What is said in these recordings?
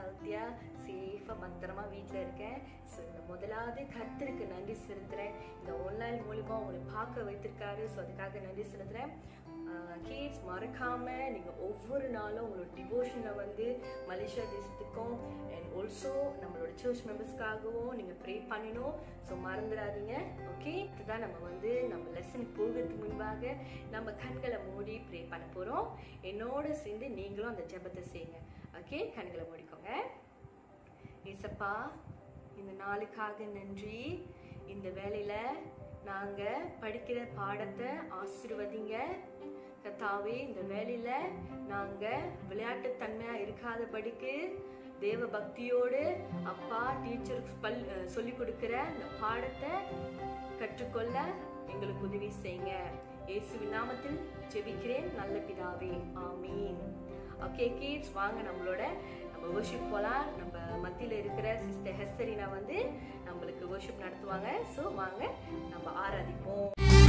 ஹெல்த்தியாக சேஃபாக பத்திரமா வீட்டில் இருக்கேன் ஸோ இந்த முதலாவது கர்த்தருக்கு நன்றி செலுத்துகிறேன் இந்த ஆன்லைன் மூலிமா உங்களை பார்க்க வைத்திருக்காரு ஸோ அதுக்காக நன்றி செலுத்துகிறேன் கிட்ஸ் மறக்காம நீங்கள் ஒவ்வொரு நாளும் உங்களோட டிவோஷனை வந்து மலேசியா தேசத்துக்கும் அண்ட் ஆல்சோ நம்மளோட சர்ச் மெம்பர்ஸ்க்காகவும் நீங்கள் ப்ரே பண்ணணும் ஸோ மறந்துடாதீங்க ஓகே இதுதான் நம்ம வந்து நம்ம லெசனுக்கு போகிறதுக்கு முன்பாக நம்ம கண்களை மூடி ப்ரே பண்ண போகிறோம் என்னோட சேர்ந்து நீங்களும் அந்த ஜெபத்தை செய்யுங்க ஓகே கண்களை மூடிக்கோங்க ஏசப்பா இந்த நாளுக்காக நன்றி இந்த வேலையில நாங்க படிக்கிற பாடத்தை ஆசீர்வதிங்க கத்தாவே இந்த வேலையில நாங்க விளையாட்டுத்தன்மையா இருக்காதபடிக்கு தேவ பக்தியோடு அப்பா டீச்சருக்கு பல் சொல்லி கொடுக்கிற இந்த பாடத்தை கற்றுக்கொள்ள எங்களுக்கு உதவி செய்யுங்க இயேசுவின் நாமத்தில் ஜெபிக்கிறேன் நல்ல பிதாவே ஆமீன் ஓகே கிட்ஸ் வாங்க நம்மளோட நம்ம worship போகலாம் நம்ம மத்தியில் இருக்கிற சிஸ்டர் ஹெஸ்தரினா வந்து நம்மளுக்கு worship நடத்துவாங்க ஸோ வாங்க நம்ம ஆராதிப்போம்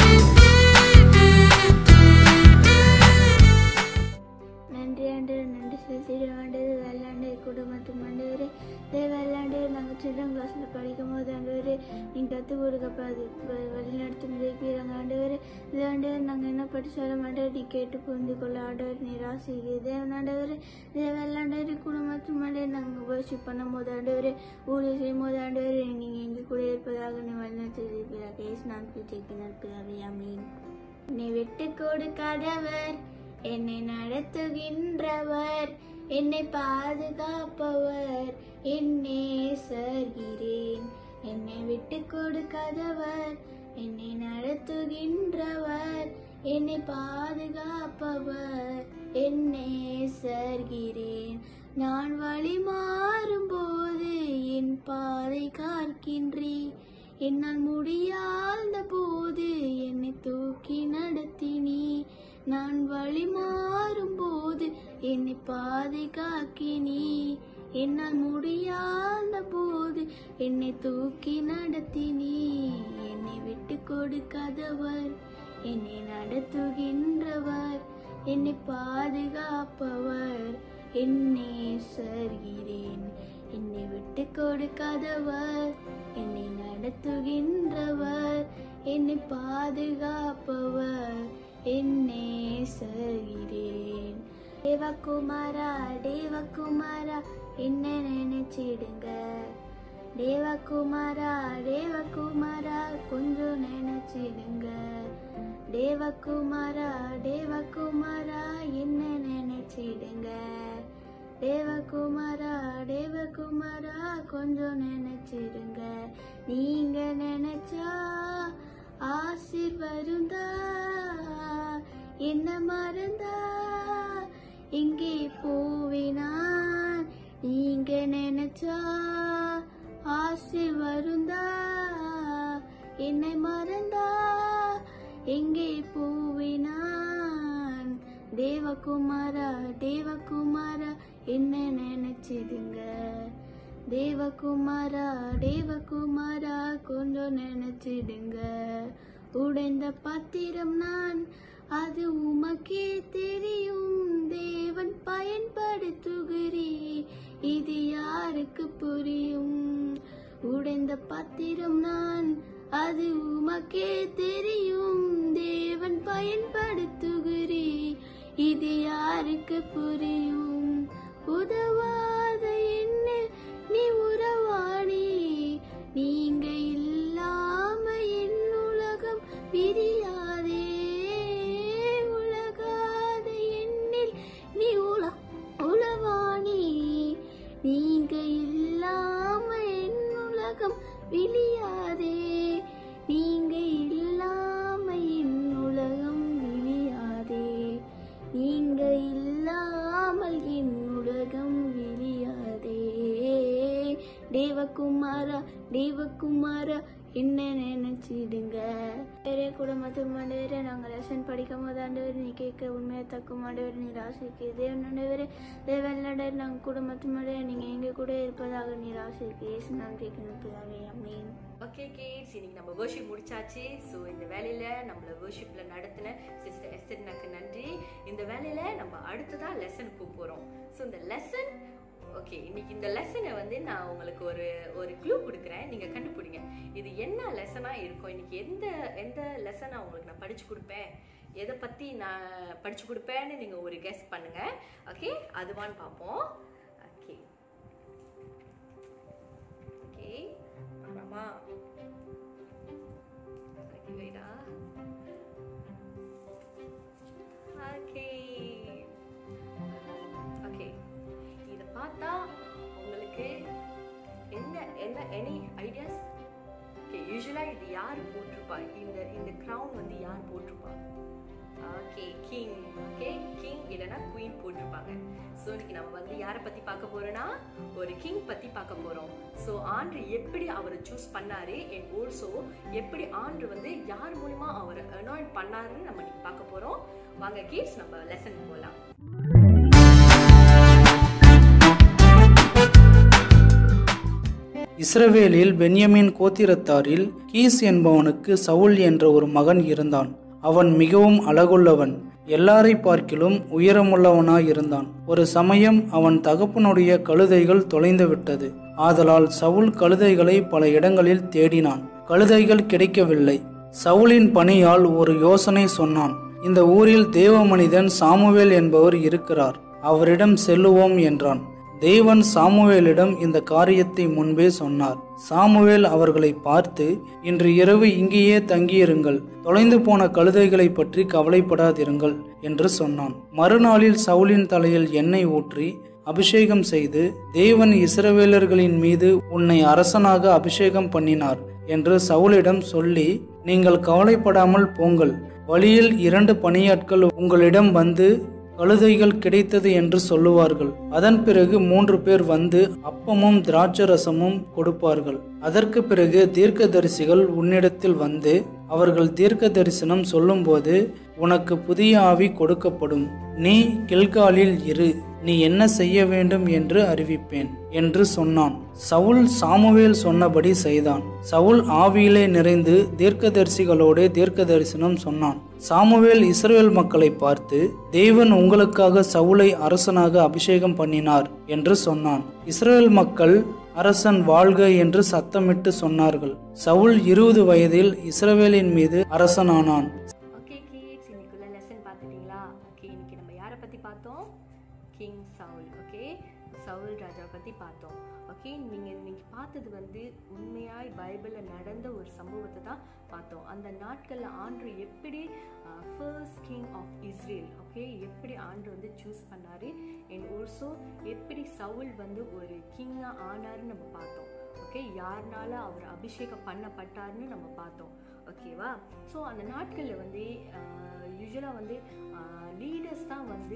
நன்றி ஆண்டு நன்றி செலுத்திட வேண்டியது வெள்ளாண்டு குடும்பத்து ஆண்டவரே இதே வெள்ளாண்டு நாங்கள் சில்ட்ரன் கிளாஸில் படிக்கும் போது ஆண்டவரே நீங்கள் கற்றுக் கொடுக்கப்படாது வழிநடத்தும் ஜெயிக்கிறாங்க ஆண்டவரே இதே ஆண்டவர் நாங்கள் என்ன படித்தாலும் ஆண்டவர் நீ கேட்டு புரிந்து கொள்ள ஆண்டவர் நிராசிக்கு இதே ஆண்டவர் இதே வெள்ளாண்டவர் குடும்பத்து ஆண்டவர் நாங்கள் worship பண்ணும் போது ஆண்டவரே ஊழியர் செய்யும் போது ஆண்டவர் நீங்கள் எங்கள் கூட இருப்பதாக நீ வழிநடத்தி இருக்கிறார் கேஸ் நான் பிச்சைக்கு நடப்பதாவே அமீன் என்னை விட்டு கொடுக்காதவர் என்னை நடத்துகின்றவர் என்னை பாதுகாப்பவர் என்னை சர்கிறேன் என்னை விட்டு கொடுக்காதவர் என்னை நடத்துகின்றவர் என்னை பாதுகாப்பவர் என்னை சர்கிறேன் நான் வழி மாறும்போது என் பாதை காக்கின்றேன் என்னால் முடியாத போது என்னை தூக்கி நடத்தினி நான் வழி மாறும்போது என்னை பாதுகாக்கினி என்னால் முடியாத போது என்னை தூக்கி நடத்தினி என்னை விட்டு கொடுக்காதவர் என்னை நடத்துகின்றவர் என்னை பாதுகாப்பவர் என்னை சர்கிறேன் என்னை விட்டு கொடுக்காதவர் என்னை நடத்துகின்றவர் என்னை பாதுகாப்பவர் என்னை சர்கிறேன் தேவகுமாரா தேவகுமாரா என்ன நினைச்சிடுங்க தேவகுமாரா தேவகுமாரா கொஞ்சம் நினைச்சிடுங்க தேவகுமாரா தேவகுமாரா என்ன நினைச்சிடுங்க தேவகுமாரா தேவகுமாரா கொஞ்சம் நினைச்சிடுங்க நீங்க நினைச்சா ஆசிர் வருந்தா என்ன மறந்தா எங்கே போவினான் நீங்க நினைச்சா ஆசிர் வருந்தா என்னை மறந்தா எங்கே போவினான் தேவகுமாரா தேவகுமாரா என்ன நினைச்சிடுங்க தேவகுமாரா தேவகுமாரா கொஞ்சம் நினைச்சிடுங்க உடைந்த பாத்திரம் நான் அது உமக்கே தெரியும் தேவன் பயன்படுத்துகிறே இது யாருக்கு புரியும் உடைந்த பாத்திரம் நான் அது உமக்கே தெரியும் தேவன் பயன்படுத்துகிறே இது யாருக்கு புரியும் உதவாத எண்ணில் நீ உறவாணி நீங்க இல்லாம என் உலகம் பிரியாதே உலகாத எண்ணில் நீ உல உளவாணி நீங்க இல்லாம என் உலகம் விழியாதே நீங்க இல்லாம என் உலகம் விழியாதே நீங்க இல்லாமல் என் உலகம் விழியாதே தேவகுமாரா தேவகுமாரா என்ன நினைச்சிடுங்க பெரிய குடும்பத்து ஆண்டவரே நாங்கள் லெசன் படிக்கும் போது ஆண்டவர் நீ கேட்க உண்மையை தக்கும் ஆண்டவர் நீ ராசிக்கு தேவன் ஆண்டவரே தேவன் நாங்கள் குடும்பத்து ஆண்டவர் நீங்கள் எங்கள் கூட இருப்பதாக நீ ராசிக்கு ஏசு நான் கேட்கணும் அம்மீன் ஓகே கிட்ஸ் இன்னைக்கு நம்ம worship முடிச்சாச்சு ஸோ இந்த வேலையில நம்மள worshipல நடத்தின சிஸ்டர் எஸ்டர்னாக்கு நன்றி இந்த வேலையில நம்ம அடுத்ததா லெசன் போக போறோம் ஸோ இந்த லெசன் ஓகே இன்னைக்கு இந்த லெசனை வந்து நான் உங்களுக்கு ஒரு ஒரு க்ளூ கொடுக்குறேன் நீங்க கண்டுபிடிங்க இது என்ன லெசனா இருக்கும் இன்னைக்கு எந்த எந்த லெசனை உங்களுக்கு நான் படிச்சு கொடுப்பேன் எதை பத்தி நான் படிச்சு கொடுப்பேன்னு நீங்க ஒரு கெஸ் பண்ணுங்க ஓகே அதுவான்னு பார்ப்போம் ஓகே ஓகே அப்புறமா Okay, wait ஆ. Okay. Okay. இத பார்த்தா உங்களுக்கு என்ன என்ன எனி ஐடியாஸ் ஓகே யூஸ்வலா இது யார் போட்டிருப்பா இந்த இந்த கிரவுன் வந்து யார் போட்டிருப்பா ஓகே கிங் ஓகே கிங் இல்லைன்னா குயின் போட்டிருப்பாங்க ஸோ இன்னைக்கு நம்ம வந்து யாரை பத்தி பார்க்க போறோம்னா ஒரு கிங் பத்தி பார்க்க போறோம் ஸோ ஆண்டு எப்படி அவரை சூஸ் பண்ணாரு அண்ட் ஆல்சோ எப்படி ஆண்டு வந்து யார் மூலியமா அவரை அனாயிண்ட் பண்ணாருன்னு நம்ம இன்னைக்கு பார்க்க போறோம் வாங்க கீஸ் நம்ம லெசன் போகலாம் இஸ்ரவேலில் பென்யமின் கோத்திரத்தாரில் கீஸ் என்பவனுக்கு சவுல் என்ற ஒரு மகன் இருந்தான் அவன் மிகவும் அழகுள்ளவன் எல்லாரை பார்க்கிலும் உயரமுள்ளவனாய் இருந்தான் ஒரு சமயம் அவன் தகப்பனுடைய கழுதைகள் தொலைந்து விட்டது ஆதலால் சவுல் கழுதைகளை பல இடங்களில் தேடினான் கழுதைகள் கிடைக்கவில்லை சவுலின் பணியால் ஒரு யோசனை சொன்னான் இந்த ஊரில் தேவ மனிதன் சாமுவேல் என்பவர் இருக்கிறார் அவரிடம் செல்லுவோம் என்றான் தேவன் சாமுவேலிடம் இந்த காரியத்தை முன்பே சொன்னார் சாமுவேல் அவர்களை பார்த்து இன்று இரவு இங்கேயே தங்கியிருங்கள் தொலைந்து போன கழுதைகளை பற்றி கவலைப்படாதிருங்கள் என்று சொன்னான் மறுநாளில் சவுலின் தலையில் எண்ணெய் ஊற்றி அபிஷேகம் செய்து தேவன் இஸ்ரவேலர்களின் மீது உன்னை அரசனாக அபிஷேகம் பண்ணினார் என்று சவுலிடம் சொல்லி நீங்கள் கவலைப்படாமல் போங்கள் வழியில் இரண்டு பணியாட்கள் உங்களிடம் வந்து கழுதைகள் கிடைத்தது என்று சொல்லுவார்கள் அதன் பிறகு மூன்று பேர் வந்து அப்பமும் திராட்சரசமும் கொடுப்பார்கள் அதற்கு பிறகு தீர்க்கதரிசிகள் உன்னிடத்தில் வந்து அவர்கள் தீர்க்க தரிசனம் சொல்லும்போது உனக்கு புதிய ஆவி கொடுக்கப்படும் நீ கில்காலில் இரு நீ என்ன செய்ய வேண்டும் என்று அறிவிப்பேன் என்று சொன்னான் சவுல் சாமுவேல் சொன்னபடி செய்தான் சவுல் ஆவியிலே நிறைந்து தீர்க்கதரிசிகளோடு தீர்க்க தரிசனம் சொன்னான் சாமுவேல் இஸ்ரவேல் மக்களை பார்த்து தேவன் உங்களுக்காக சவுலை அரசனாக அபிஷேகம் பண்ணினார் என்று சொன்னான் இஸ்ரவேல் மக்கள் அரசன் வாழ்க என்று சத்தமிட்டு சொன்னார்கள் சவுல் இருபது வயதில் இஸ்ரவேலின் மீது அரசனானான் ஓகே கிட்ஸ் இன்னைக்குள்ள லெசன் பார்த்துட்டீங்களா ஓகே இன்னைக்கு நம்ம யாரை பத்தி பார்த்தோம் கிங் சவுல் ஓகே சவுல் ராஜா பத்தி பார்த்தோம் ஓகே நீங்க இன்னைக்கு பார்த்தது வந்து உண்மையாய் பைபிள்ல நடந்த ஒரு சம்பவத்தை தான் பார்த்தோம் அந்த நாட்கள்ல ஆண்டு எப்படி first king of Israel okay எப்படி ஆண்டு வந்து சூஸ் பண்ணாரு அண்ட் ஆல்சோ எப்படி சவுல் வந்து ஒரு கிங்கா ஆனாருன்னு நம்ம பார்த்தோம் ஓகே யாருனால அவர் அபிஷேகம் பண்ணப்பட்டாருன்னு நம்ம பார்த்தோம் ஓகேவா ஸோ அந்த நாட்களில் வந்து யூஸ்வலாக வந்து லீடர்ஸ் தான் வந்து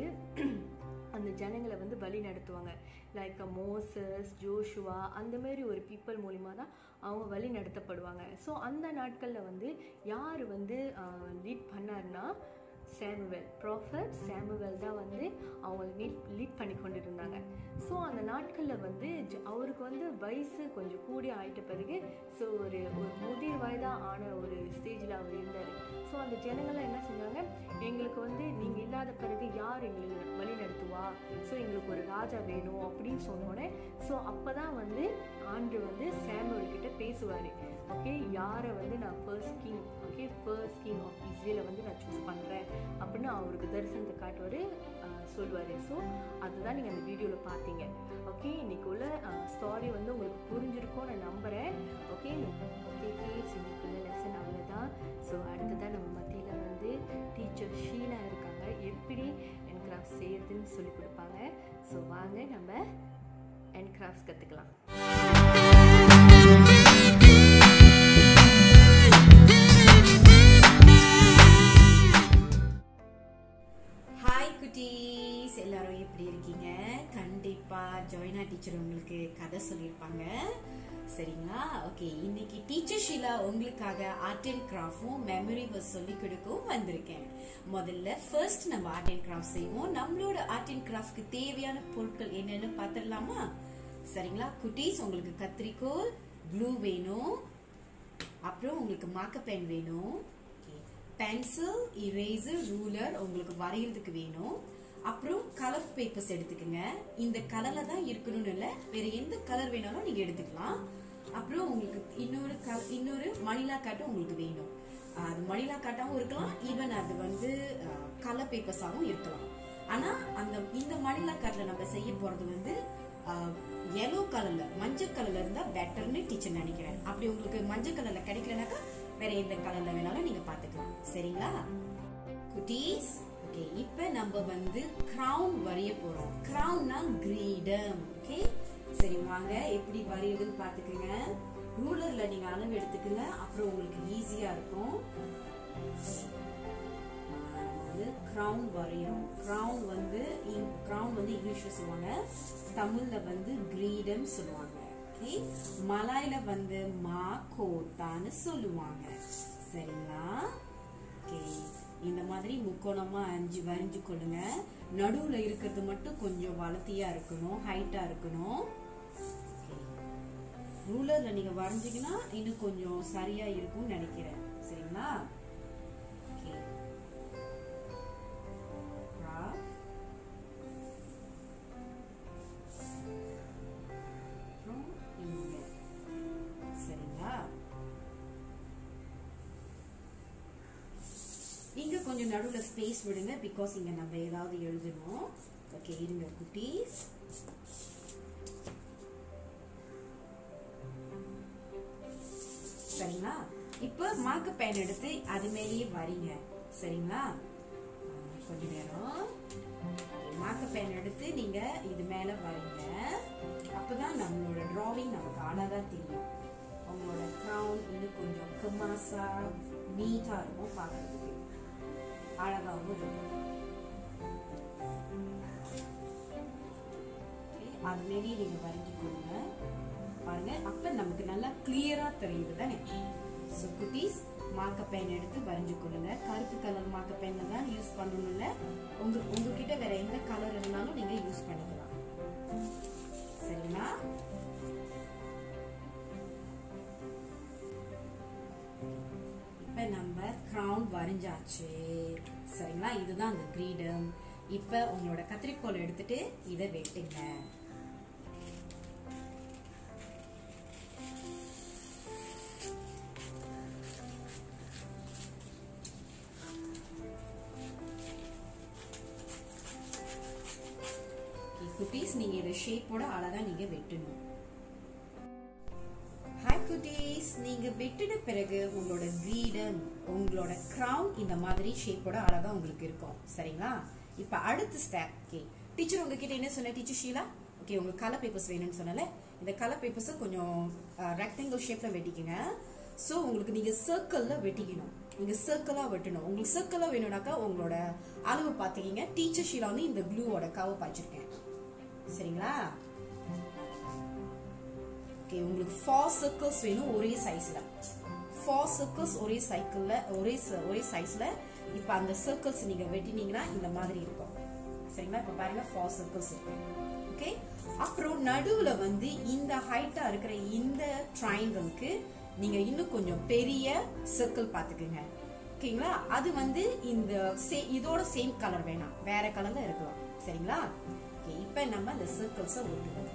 அந்த ஜனங்களை வந்து வழி நடத்துவாங்க லைக் மோசஸ் ஜோஷுவா அந்த மாதிரி ஒரு பீப்புள் மூலிமா தான் அவங்க வழி நடத்தப்படுவாங்க ஸோ அந்த நாட்களில் வந்து யார் வந்து லீட் பண்ணாருன்னா சாமுவேல் ப்ராஃபட் சாமுவேல் தான் வந்து அவங்க லீட் லீட் பண்ணி கொண்டு இருந்தாங்க ஸோ அந்த நாட்களில் வந்து ஜ- அவருக்கு வந்து வயசு கொஞ்சம் கூடி ஆயிட்ட பிறகு ஸோ ஒரு ஒரு முதிர் வயதாக ஆன ஒரு ஸ்டேஜில் அவர் இருந்தார் ஸோ அந்த ஜனங்கள்லாம் என்ன செஞ்சாங்க எங்களுக்கு வந்து நீங்கள் இல்லாத பிறகு யார் எங்களுக்கு வழி நடத்துவா ஸோ எங்களுக்கு ஒரு ராஜா வேணும் அப்படின்னு சொன்னோடனே ஸோ அப்போ தான் வந்து ஆண்டு வந்து சாமுவேல் கிட்ட பேசுவார் ஓகே யாரை வந்து நான் first king okay first king of இஸ்ரேலை வந்து நான் சூஸ் பண்ணுறேன் அப்படின்னு அவருக்கு தரிசனத்தை காட்டுவார் சொல்லுவார் ஸோ அதுதான் நீங்கள் அந்த வீடியோவில் பார்த்தீங்க ஓகே இன்னைக்கு உள்ள ஸ்டாரி வந்து உங்களுக்கு புரிஞ்சிருக்கும் நான் நம்புகிறேன் ஓகே ஓகே கேஸ் இன்னைக்குள்ள லெசன் அவ்வளோதான் ஸோ அடுத்ததான் நம்ம மத்தியில் வந்து டீச்சர் ஷீலா இருக்காங்க எப்படி என் கிராஃப்ட் செய்யறதுன்னு சொல்லி கொடுப்பாங்க ஸோ வாங்க நம்ம என் கிராஃப்ட்ஸ் கற்றுக்கலாம் ஹாய் குட்டீஸ் எல்லாரும் எப்படி இருக்கீங்க கண்டிப்பா ஜோய்னா டீச்சர் உங்களுக்கு கதை சொல்லியிருப்பாங்க சரிங்களா ஓகே இன்னைக்கு டீச்சர் ஷீலா உங்களுக்காக ஆர்ட் அண்ட் கிராஃப்டும் மெமரி வர்ஸ் சொல்லி கொடுக்கவும் வந்திருக்கேன் முதல்ல ஃபர்ஸ்ட் நம்ம ஆர்ட் அண்ட் கிராஃப்ட் செய்வோம் நம்மளோட ஆர்ட் அண்ட் கிராஃப்ட்க்கு தேவையான பொருட்கள் என்னன்னு பார்த்துடலாமா சரிங்களா குட்டீஸ் உங்களுக்கு கத்திரிக்கோல் க்ளூ வேணும் அப்புறம் உங்களுக்கு மார்க்கர் பென் வேணும் பென்சில் இரேசர் ரூலர் உங்களுக்கு வரைகிறதுக்கு வேணும் அப்புறம் கலர் பேப்பர்ஸ் எடுத்துக்கோங்க இந்த கலர்ல தான் இருக்கணும்னு இல்லை வேற எந்த கலர் வேணாலும் நீங்க எடுத்துக்கலாம் அப்புறம் உங்களுக்கு இன்னொரு கல- இன்னொரு மணிலா காட்டும் உங்களுக்கு வேணும் ஆஹ் அது மணிலா காட்டாவும் இருக்கலாம் ஈவன் அது வந்து கலர் பேப்பர்ஸாவும் இருக்கலாம் ஆனா அந்த இந்த மணிலா காட்டில் நம்ம செய்ய போறது வந்து yellow கலர்ல மஞ்சள் கலர்ல இருந்தா பெட்டர்னு டீச்சர் நினைக்கிறேன் அப்படி உங்களுக்கு மஞ்சள் கலர்ல கிடைக்கலனாக்கா வேற எந்த கலர்ல வேணாலும் நீங்க பாத்துக்கலாம் சரிங்களா குட்டீஸ் ஓகே இப்போ நம்ம வந்து crown வரைய போறோம் crownனா கிரீடம் ஓகே சரி வாங்க எப்படி வரையுதுன்னு பாத்துக்கோங்க ரூலர்ல நீங்க அளவு எடுத்துக்கங்க அப்புறம் உங்களுக்கு ஈஸியா இருக்கும் ஆஹ் நம்ம வந்து crown வரையறோம் crown வந்து crown வந்து இங்கிலீஷ்ல சொல்லுவாங்க தமிழ்ல வந்து கிரீடம் சொல்லுவாங்க ஓகே மலாயில வந்து மா கோட்டான்னு சொல்லுவாங்க சரிங்களா ஓகே இந்த மாதிரி முக்கோணமா அஞ்சு வரைஞ்சு கொள்ளுங்க நடுவுல இருக்கிறது மட்டும் கொஞ்சம் வளர்த்தியா இருக்கணும் ஹைட்டா இருக்கணும் ரூலர்ல நீங்க வரைஞ்சீங்கன்னா இன்னும் கொஞ்சம் சரியா இருக்கும்னு நினைக்கிறேன் சரிங்களா ஓகே Graph. அப்புறம் இங்க சரிங்களா இங்க கொஞ்சம் நடுவுல ஸ்பேஸ் விடுங்க பிகாஸ் இங்க நம்ம ஏதாவது எழுதணும் ஓகே இருங்க குட்டீஸ் சரிங்களா இப்போ மார்க்க பேன் எடுத்து அது மேலேயே வரீங்க சரிங்களா ஆஹ் கொஞ்ச நேரம் மார்க்க பேன் எடுத்து நீங்க இது மேல வரீங்க அப்பதான் நம்மளோட டிராவிங் நமக்கு அழகா தெரியும் உங்களோட crown இன்னும் கொஞ்சம் கமாசா நீட்டா இருக்கும் பார்க்கிறதுக்கு அழகாவும் இருக்கும் Okay, அது மாரி நீங்க வரைஞ்சு கொடுங்க பாருங்க அப்ப நமக்கு நல்லா கிளியரா தெரியுது தானே ஸோ குட்டீஸ் மார்க்க பேன் எடுத்து வரைஞ்சு கொள்ளுங்க கருப்பு கலர் மார்க்க பேன்ல தான் யூஸ் பண்ணணும்ல உங்க உங்ககிட்ட வேற எந்த கலர் இருந்தாலும் நீங்க யூஸ் பண்ணிக்கலாம் சரிங்களா இப்ப நம்ம crown வரைஞ்சாச்சு சரிங்களா இதுதான் அந்த கிரீடம் இப்ப உங்களோட கத்திரிக்கோல் எடுத்துட்டு இதை வெட்டுங்க குட்டீஸ் நீங்க இதை ஷேப்போட அழகா நீங்க வெட்டணும் ஹாய் குட்டீஸ் நீங்க வெட்டின பிறகு உங்களோட கிரீடம் உங்களோட crown இந்த மாதிரி ஷேப்போட அழகா உங்களுக்கு இருக்கும் சரிங்களா இப்ப அடுத்த ஸ்டெப் ஓகே டீச்சர் உங்ககிட்ட என்ன சொன்ன டீச்சர் ஷீலா ஓகே உங்களுக்கு கலர் பேப்பர்ஸ் வேணும்னு சொன்னல இந்த கலர் பேப்பர்ஸ் கொஞ்சம் ரெக்டாங்கிள் ஷேப்ல வெட்டிக்கங்க ஸோ உங்களுக்கு நீங்க சர்க்கிள்ல வெட்டிக்கணும் நீங்க சர்க்கிளா வெட்டணும் உங்களுக்கு சர்க்கிளா வேணும்னாக்கா உங்களோட அளவு பார்த்துக்கிங்க டீச்சர் ஷீலா வந்து இந்த க்ளூவோட கவர் பாய்ச்சிருக்கேன் சரிங்களா ஓகே உங்களுக்கு ஃபோர் சர்க்கிள்ஸ் வேணும் ஒரே சைஸ்ல ஃபோர் சர்க்கிள்ஸ் ஒரே சைக்கிள்ல ஒரே ச- ஒரே சைஸ்ல இப்போ அந்த சர்க்கிள்ஸ் நீங்க வெட்டினீங்கன்னா இந்த மாதிரி இருக்கும் சரிங்களா இப்போ பாருங்க ஃபோர் சர்க்கிள்ஸ் இருக்கு ஓகே அப்புறம் நடுவுல வந்து இந்த ஹைட்டா இருக்கிற இந்த ட்ரையாங்கிள்க்கு நீங்க இன்னும் கொஞ்சம் பெரிய சர்க்கிள் பாத்துக்குங்க ஓகேங்களா அது வந்து இந்த சே- இதோட சேம் கலர் வேணாம் வேற கலர்ல இருக்கலாம் சரிங்களா ஓகே இப்போ நம்ம அந்த சர்க்கிள்ஸை ஒட்டுவோம்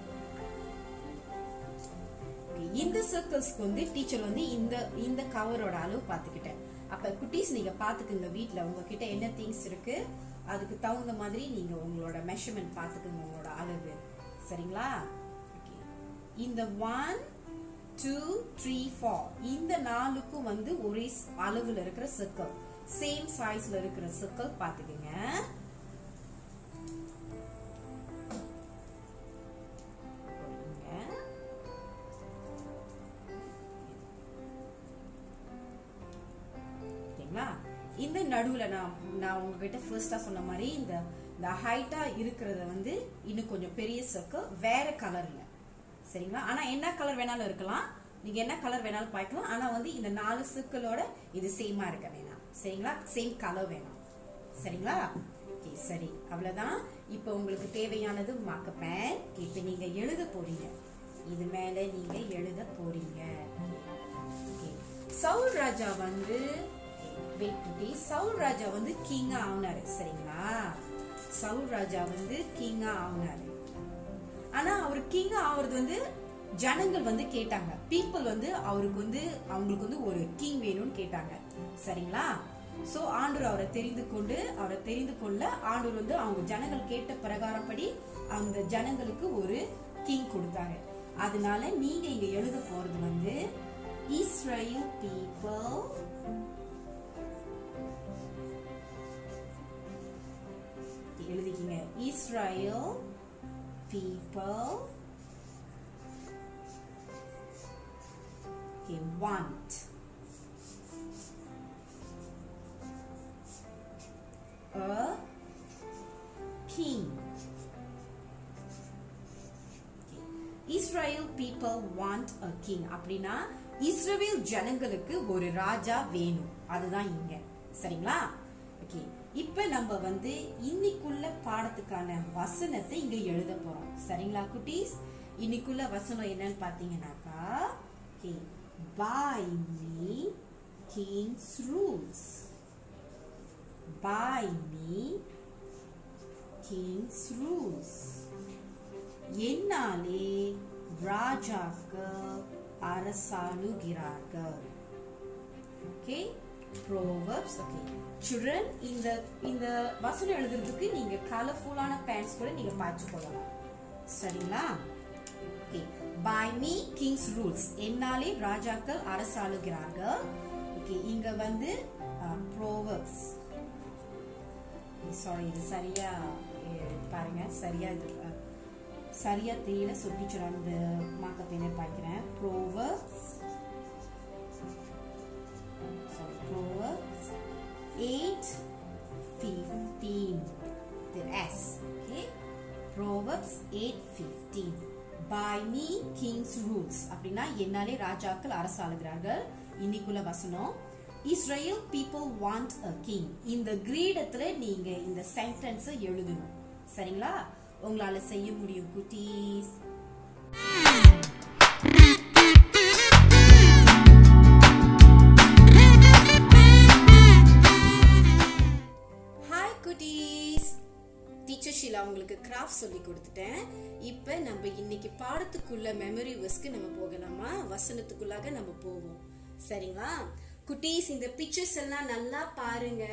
Okay, இந்த சர்க்கிள்ஸ்க்கு வந்து டீச்சர் வந்து இந்த இந்த கவரோட அளவு பார்த்துக்கிட்டேன் அப்ப குட்டீஸ் நீங்க பாத்துக்குங்க வீட்ல உங்ககிட்ட என்ன திங்ஸ் இருக்கு அதுக்கு தகுந்த மாதிரி நீங்க உங்களோட மெஷர்மெண்ட் பாத்துக்குங்க உங்களோட அளவு சரிங்களா Okay. இந்த ஒன் டூ த்ரீ ஃபோர் இந்த நாலுக்கும் வந்து ஒரே ஸ்- அளவுல இருக்கிற சர்க்கிள் சேம் சைஸ்ல இருக்கிற சர்க்கிள் பாத்துக்குங்க இங்க. ஓகேங்களா இந்த நடுவுல நான் நான் உங்ககிட்ட ஃபர்ஸ்டா சொன்ன மாதிரி இந்த இந்த ஹைட்டா இருக்கிறத வந்து இன்னும் கொஞ்சம் பெரிய சர்க்கிள் வேற கலர்ல சரிங்களா ஆனா என்ன கலர் வேணாலும் இருக்கலாம் நீங்க என்ன கலர் வேணாலும் பார்க்கலாம் ஆனா வந்து இந்த நாலு சர்க்கிளோட இது சேமா இருக்க வேணாம் சரிங்களா சேம் கலர் வேணாம் சரிங்களா Okay, சரி அவ்வளவுதான் இப்போ உங்களுக்கு தேவையானது மாக்க பேன் இப்போ நீங்க எழுத போறீங்க இது மேல நீங்க எழுத போறீங்க Okay. சவுல் ராஜா வந்து wait குட்டி, சவுல் ராஜா வந்து கிங் ஆனாரு சரிங்களா சவுல் ராஜா வந்து கிங்கா ஆகுனாரு ஆனா அவர் கிங் ஆவறது வந்து ஜனங்கள் வந்து கேட்டாங்க பீப்புள் வந்து அவருக்கு வந்து அவங்களுக்கு வந்து ஒரு கிங் வேணும்னு கேட்டாங்க சரிங்களா சோ ஆண்டவர் அவரை தெரிந்து கொண்டு அவரை தெரிந்து கொள்ள ஆண்டவர் வந்து அவங்க ஜனங்கள் கேட்ட பிரகாரப்படி அந்த ஜனங்களுக்கு ஒரு கிங் கொடுத்தாரு அதனால நீங்க இங்க எழுத போறது வந்து இஸ்ரேல் பீப்புள் எழுதிக்கிங்க Israel people okay, want a king. Okay. Israel people want a king அப்படின்னா இஸ்ரவேல் ஜனங்களுக்கு ஒரு ராஜா வேணும் அதுதான் இங்க சரிங்களா ஓகே இப்ப நம்ம வந்து இன்னைக்குள்ள பாடத்துக்கான வசனத்தை இங்க எழுத போறோம் சரிங்களா குட்டீஸ் இன்னைக்குள்ள வசனம் என்னன்னு பாத்தீங்கன்னாக்கா okay by me kings rules by me kings rules என்னாலே ராஜாக்கள் அரசாளுகிறார்கள் ஓகே ப்ரோவர்ப்ஸ் ஓகே சில்ட்ரன் இந்த இந்த வசனம் எழுதுறதுக்கு நீங்க கலர்ஃபுல்லான பேண்ட்ஸ் கூட நீங்க பாய்ச்சு கொள்ளலாம் சரிங்களா okay by me kings rules என்னாலே ராஜாக்கள் அரசாளுகிறார்கள் ஓகே இங்க வந்து ப்ரோவர்ப்ஸ் சாரி இது சரியா eh, பாருங்க சரியா இது அஹ், சரியா தெரியல ஸோ டீச்சர் அந்த மார்க்க பேனை பாய்க்கிறேன் ப்ரோவர்ஸ் sorry Proverbs 8 15 the S okay Proverbs 8 15 by me king's rules அப்படின்னா என்னாலே ராஜாக்கள் அரசாளுகிறார்கள் இன்னைக்குள்ள வசனம் Israel people want a king இந்த கிரீடத்துல நீங்க இந்த சென்டென்ஸை எழுதணும் சரிங்களா உங்களால செய்ய முடியும் குட்டீஸ் ஹாய் குட்டீஸ் டீச்சர் ஷீலா உங்களுக்கு கிராஃப்ட் சொல்லி கொடுத்துட்டேன் இப்போ நம்ம இன்னைக்கு பாடத்துக்குள்ள மெமரி வர்ஸ்க்கு நம்ம போகலாமா வசனத்துக்குள்ளாக நம்ம போவோம் சரிங்களா குட்டீஸ் இந்த பிக்சர்ஸ் எல்லாம் நல்லா பாருங்க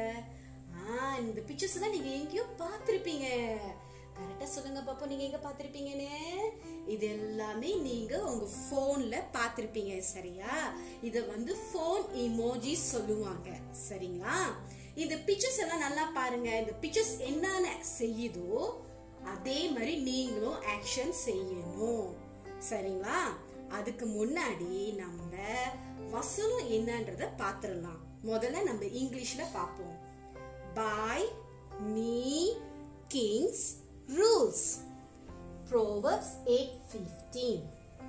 ஆ இந்த பிக்சர்ஸ் எல்லாம் நீங்க எங்கேயோ பார்த்திருப்பீங்க கரெக்டா சொல்லுங்க பாப்போம் நீங்க எங்க பார்த்திருப்பீங்கன்னு இது எல்லாமே நீங்க உங்க போன்ல பார்த்திருப்பீங்க சரியா இத வந்து போன் இமோஜி சொல்லுவாங்க சரிங்களா இந்த பிக்சர்ஸ் எல்லாம் நல்லா பாருங்க இந்த பிக்சர்ஸ் என்னென்ன செய்யுதோ அதே மாதிரி நீங்களும் ஆக்ஷன் செய்யணும் சரிங்களா அதுக்கு முன்னாடி நம்ம வசனம் என்னன்றத பாத்துரலாம் முதல்ல நம்ம இங்கிலீஷ்ல பார்ப்போம் by me kings rules proverbs eight fifteen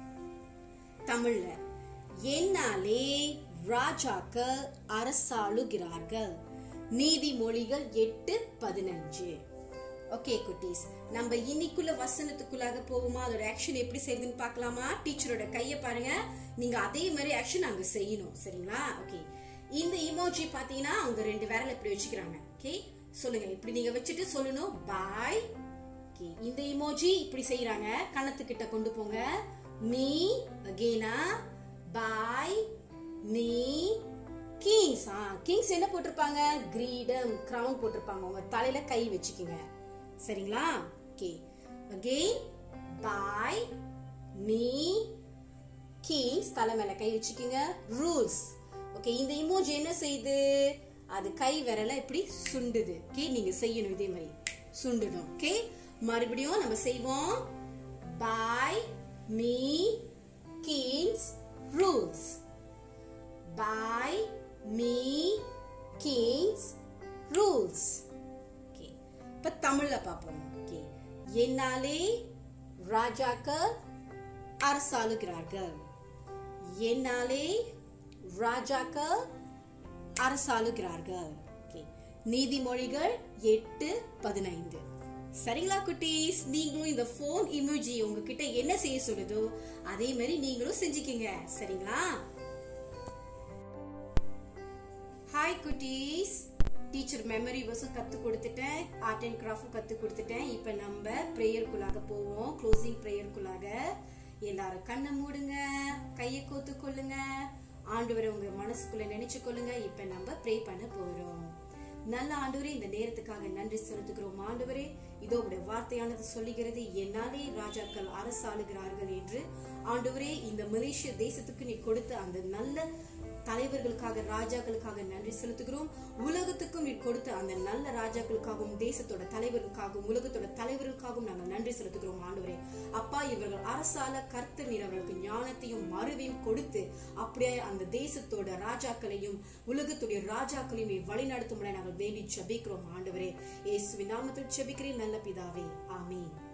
தமிழ்ல என்னாலே ராஜாக்கள் அரசாளுகிறார்கள் நீதிமொழிகள் எட்டு பதினஞ்சு ஓகே குட்டீஸ் நம்ம இன்னைக்குள்ள வசனத்துக்குள்ளாக போவோமா அதோட ஆக்ஷன் எப்படி செய்யுதுன்னு பார்க்கலாமா டீச்சரோட கையை பாருங்க நீங்க அதே மாதிரி ஆக்ஷன் அங்க செய்யணும் சரிங்களா ஓகே இந்த இமோஜி பாத்தீங்கன்னா அவங்க ரெண்டு விரல் இப்படி வச்சுக்கிறாங்க ஓகே சொல்லுங்க இப்படி நீங்க வச்சுட்டு சொல்லணும் பாய் ஓகே இந்த இமோஜி இப்படி செய்யறாங்க கணத்துக்கிட்ட கொண்டு போங்க மீ அகேனா பாய் நீ கிங்ஸ் ஆ கிங்ஸ் என்ன போட்டிருப்பாங்க கிரீடம் கிரவுன் போட்டிருப்பாங்க உங்க தலையில கை வச்சுக்கோங்க சரிங்களா ஓகே அகெயின் பாய் நீ கிங்ஸ் தலை மேல கை வச்சுக்கோங்க ரூல்ஸ் ஓகே இந்த இமோஜி என்ன செய்யுது அது கை விரல இப்படி சுண்டுது ஓகே நீங்க செய்யணும் இதே மாதிரி சுண்டணும் ஓகே மறுபடியும் நம்ம செய்வோம் by me kings rules by me kings rules okay இப்ப தமிழ்ல பார்ப்போம் ஓகே என்னாலே ராஜாக்கள் அரசாளுகிறார்கள் என்னாலே ராஜாக்கள் அரசாளுகிறார்கள் ஓகே நீதிமொழிகள் எட்டு பதினைந்து சரிங்களா குட்டீஸ் நீங்களும் இந்த போன் இமோஜி உங்ககிட்ட என்ன செய்ய சொல்லுதோ அதே மாதிரி நீங்களும் செஞ்சுக்கீங்க சரிங்களா ஹாய் குட்டீஸ் டீச்சர் மெமரி வர்ஸும் கத்து கொடுத்துட்டேன் ஆர்ட் அண்ட் கிராஃப்டும் கத்து கொடுத்துட்டேன் இப்ப நம்ம ப்ரேயருக்குள்ளாக போவோம் க்ளோசிங் ப்ரேயருக்குள்ளாக எல்லாரும் கண்ணை மூடுங்க கையை கோத்து கொள்ளுங்க ஆண்டவரை உங்க மனசுக்குள்ள நினைச்சு கொள்ளுங்க இப்ப நம்ம ப்ரே பண்ண போறோம் நல்ல ஆண்டவரே இந்த நேரத்துக்காக நன்றி செலுத்துகிறோம் ஆண்டவரே இதோ உடைய வார்த்தையானது சொல்லுகிறது என்னாலே ராஜாக்கள் அரசாளுகிறார்கள் என்று ஆண்டவரே இந்த மலேசிய தேசத்துக்கு நீ கொடுத்த அந்த நல்ல தலைவர்களுக்காக ராஜாக்களுக்காக நன்றி செலுத்துகிறோம் உலகத்துக்கும் நீ கொடுத்த அந்த நல்ல ராஜாக்களுக்காகவும் தேசத்தோட தலைவர்களுக்காகவும் உலகத்தோட தலைவர்களுக்காகவும் நாங்கள் நன்றி செலுத்துகிறோம் ஆண்டவரே அப்பா இவர்கள் அரசால கர்த்தர் நீர் அவர்களுக்கு ஞானத்தையும் மறுவையும் கொடுத்து அப்படியே அந்த தேசத்தோட ராஜாக்களையும் உலகத்துடைய ராஜாக்களையும் நீ வழி நடத்தும் நாங்கள் வேண்டி ஜெபிக்கிறோம் ஆண்டவரே இயேசுவின் நாமத்தில் ஜெபிக்கிறேன் நல்ல பிதாவே ஆமீன்